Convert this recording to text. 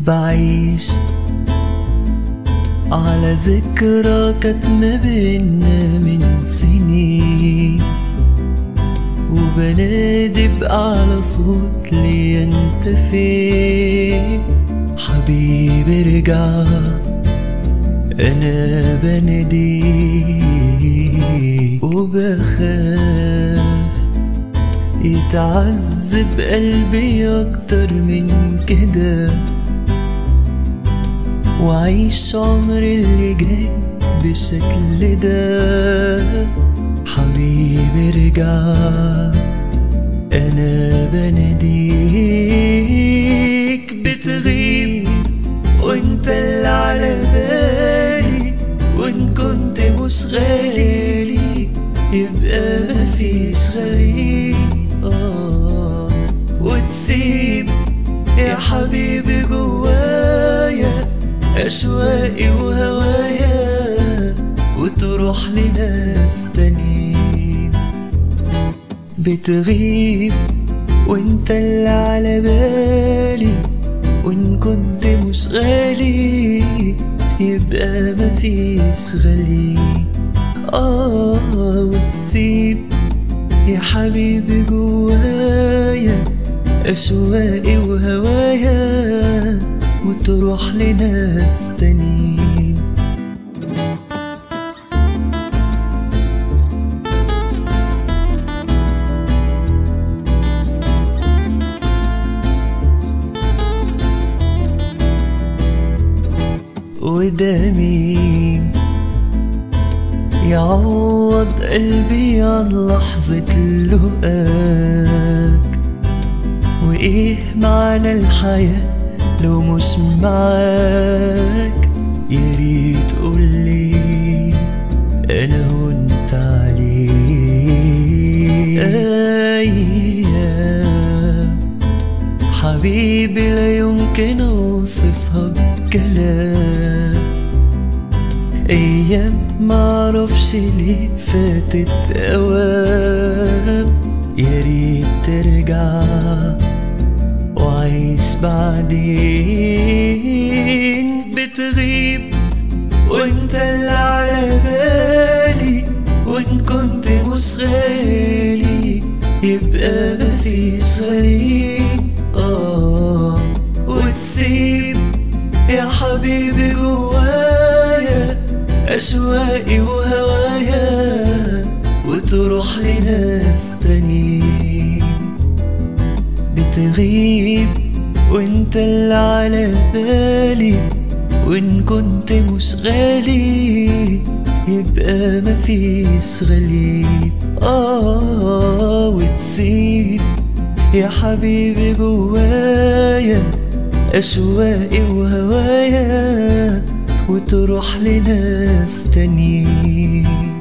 بعيش على ذكرى كانت ما بينا من سنين وبنادي بأعلى صوت لي انت فين حبيبي ارجع انا بناديك وبخاف يتعذب قلبي اكتر من كده وعيش عمري اللي جاي بالشكل ده حبيبي ارجع انا بناديك بتغيب وانت اللي على بالي وان كنت مش غالي يبقى مفيش غريب آه وتسيب يا حبيبي جوايا أشواقي وهوايا وتروح لناس تانيين بتغيب وانت اللي على بالي وان كنت مش غالي يبقى مفيش غالي اه وتسيب يا حبيبي جوايا أشواقي وهوايا وتروح لناس تانيين وده مين يعوض قلبي عن لحظة لقاك وإيه معنى الحياة لو مش معاك يا ريت قولي أنا هنت عليك أيام حبيبي لا يمكن أوصفها بكلام أيام معرفش ليه فاتت أوام يا ريت ترجع وعيش بعدين بتغيب وانت اللي على بالي وان كنت مش غالي يبقى مفيش غريب اه وتسيب يا حبيبي جوايا أشواقي وهوايا وتروح لناس تانيين بتغيب وانت اللي على بالي وان كنت مش غالي يبقى مفيش غالي اه وتسيب يا حبيبي جوايا أشواقي وهوايا وتروح لناس تانيين